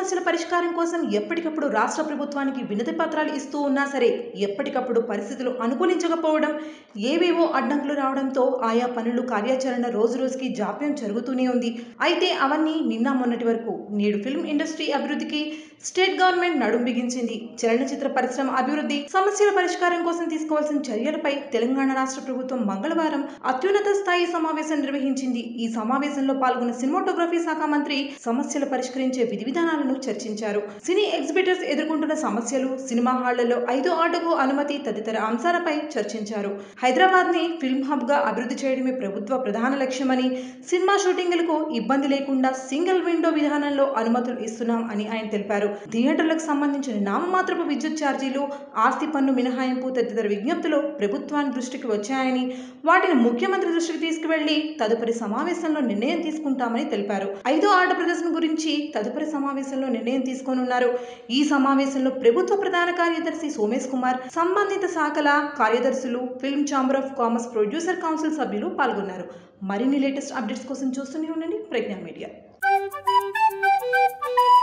సమస్యల పరిష్కారం కోసం ఎప్పటికప్పుడు రాష్ట్ర ప్రభుత్వానికి వినతి పత్రాలు ఇస్తూ ఉన్నా సరే ఎప్పటికప్పుడు పరిస్థితులు అనుకూలించకపోవడం ఏవేవో అడ్డంకులు రావడంతో ఆయా పనులు కార్యాచరణ రోజు రోజుకి జాప్యం జరుగుతూనే ఉంది అయితే అవన్నీ నిన్న మొన్నటి వరకు నేడు ఫిల్మ్ ఇండస్ట్రీ అభివృద్ధికి స్టేట్ గవర్నమెంట్ నడుం బిగించింది చలనచిత్ర పరిశ్రమ అభివృద్ధి సమస్యల పరిష్కారం కోసం తీసుకోవాల్సిన చర్యలపై తెలంగాణ రాష్ట్ర ప్రభుత్వం మంగళవారం అత్యున్నత స్థాయి సమావేశం నిర్వహించింది ఈ సమావేశంలో పాల్గొన్న సినిమాటోగ్రఫీ శాఖ మంత్రి సమస్యలు పరిష్కరించే విధి విధానాలను చర్చించారు సినీ ఎగ్జిబిటర్స్ ఎదుర్కొంటున్న సమస్యలు సినిమా హాళ్లలో ఐదో ఆటకు అనుమతి తదితర అంశాలపై చర్చించారు హైదరాబాద్ ని ఫిల్మ్ హబ్ గా అభివృద్ధి చేయడమే ప్రభుత్వ ప్రధాన లక్ష్యమని సినిమా షూటింగ్లకు ఇబ్బంది లేకుండా సింగిల్ విండో విధానంలో అనుమతులు ఇస్తున్నాం అని ఆయన తెలిపారు థియేటర్లకు సంబంధించిన నామమాత్రపు విద్యుత్ ఛార్జీలు ఆస్తి పన్ను మినహాయింపు తదితర విజ్ఞప్తులు ప్రభుత్వాన్ని దృష్టికి వచ్చాయని వాటిని ముఖ్యమంత్రి దృష్టికి తీసుకువెళ్లి తదుపరి సమావేశంలో నిర్ణయం తీసుకుంటామని తెలిపారు ఐదో ఆట ప్రదర్శన గురించి తదుపరి సమావేశంలో నిర్ణయం తీసుకోనున్నారు ఈ సమావేశంలో ప్రభుత్వ ప్రధాన కార్యదర్శి సోమేష్ కుమార్ సంబంధిత శాఖల కార్యదర్శులు film chamber of commerce producer council సభ్యులు పాల్గొన్నారు మరిన్ని లేటెస్ట్ అప్డేట్స్ కోసం చూస్తూనే ఉండండి ప్రజ్ఞా మీడియా